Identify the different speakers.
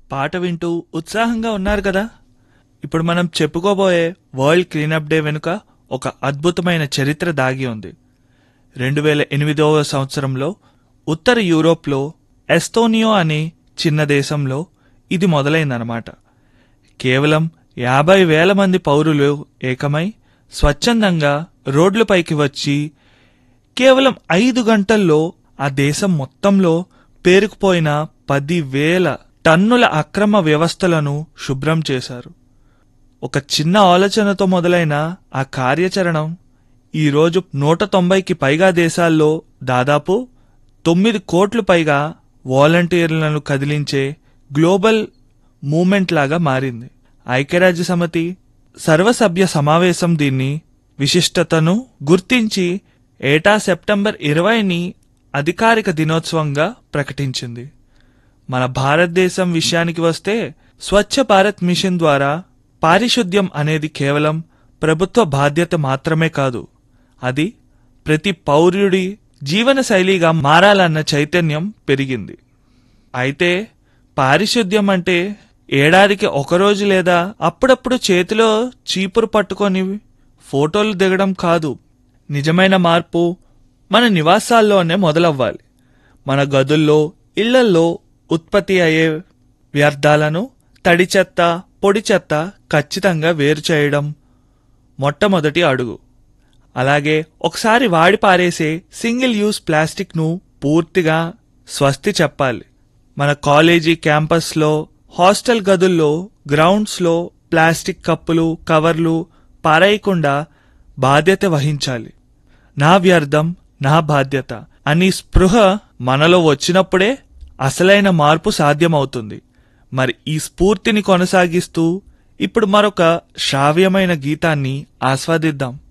Speaker 1: పాట వింటూ ఉత్సాహంగా ఉన్నారు కదా ఇప్పుడు మనం చెప్పుకోబోయే వరల్డ్ క్లీనప్ డే వెనుక ఒక అద్భుతమైన చరిత్ర దాగి ఉంది రెండు వేల ఎనిమిదవ సంవత్సరంలో ఉత్తర యూరోప్లో ఎస్తోనియో అనే చిన్న దేశంలో ఇది మొదలైందన్నమాట కేవలం యాభై వేల మంది పౌరులు ఏకమై స్వచ్ఛందంగా రోడ్లపైకి వచ్చి కేవలం ఐదు గంటల్లో ఆ దేశం మొత్తంలో పేరుకుపోయిన పదివేల టన్నుల అక్రమ వ్యవస్థలను శుభ్రం చేశారు ఒక చిన్న ఆలోచనతో మొదలైన ఆ కార్యాచరణం ఈరోజు నూట తొంభైకి పైగా దేశాల్లో దాదాపు తొమ్మిది కోట్లు పైగా వాలంటీర్లను కదిలించే గ్లోబల్ మూమెంట్ లాగా మారింది ఐక్యరాజ్య సమితి సర్వసభ్య సమావేశం దీన్ని విశిష్టతను గుర్తించి ఏటా సెప్టెంబర్ ఇరవైని అధికారిక దినోత్సవంగా ప్రకటించింది మన భారతదేశం విషయానికి వస్తే స్వచ్ఛ భారత్ మిషన్ ద్వారా పారిశుద్ధ్యం అనేది కేవలం ప్రభుత్వ బాధ్యత మాత్రమే కాదు అది ప్రతి పౌరుడి జీవన శైలిగా మారాలన్న చైతన్యం పెరిగింది అయితే పారిశుద్ధ్యం అంటే ఏడాదికి ఒకరోజు లేదా అప్పుడప్పుడు చేతిలో చీపురు పట్టుకొని ఫోటోలు దిగడం కాదు నిజమైన మార్పు మన నివాసాల్లోనే మొదలవ్వాలి మన గదుల్లో ఇళ్లల్లో ఉత్పత్తి అయ్యే వ్యర్థాలను తడి చెత్త పొడి చెత్త ఖచ్చితంగా వేరు చేయడం మొట్టమొదటి అడుగు అలాగే ఒకసారి వాడి పారేసే సింగిల్ యూజ్ ప్లాస్టిక్ను పూర్తిగా స్వస్తి చెప్పాలి మన కాలేజీ క్యాంపస్లో హాస్టల్ గదుల్లో గ్రౌండ్స్లో ప్లాస్టిక్ కప్పులు కవర్లు పారేయకుండా బాధ్యత వహించాలి నా వ్యర్థం నా బాధ్యత అని స్పృహ మనలో వచ్చినప్పుడే అసలైన మార్పు సాధ్యమవుతుంది మరి ఈ స్ఫూర్తిని కొనసాగిస్తూ ఇప్పుడు మరొక శ్రావ్యమైన గీతాన్ని ఆస్వాదిద్దాం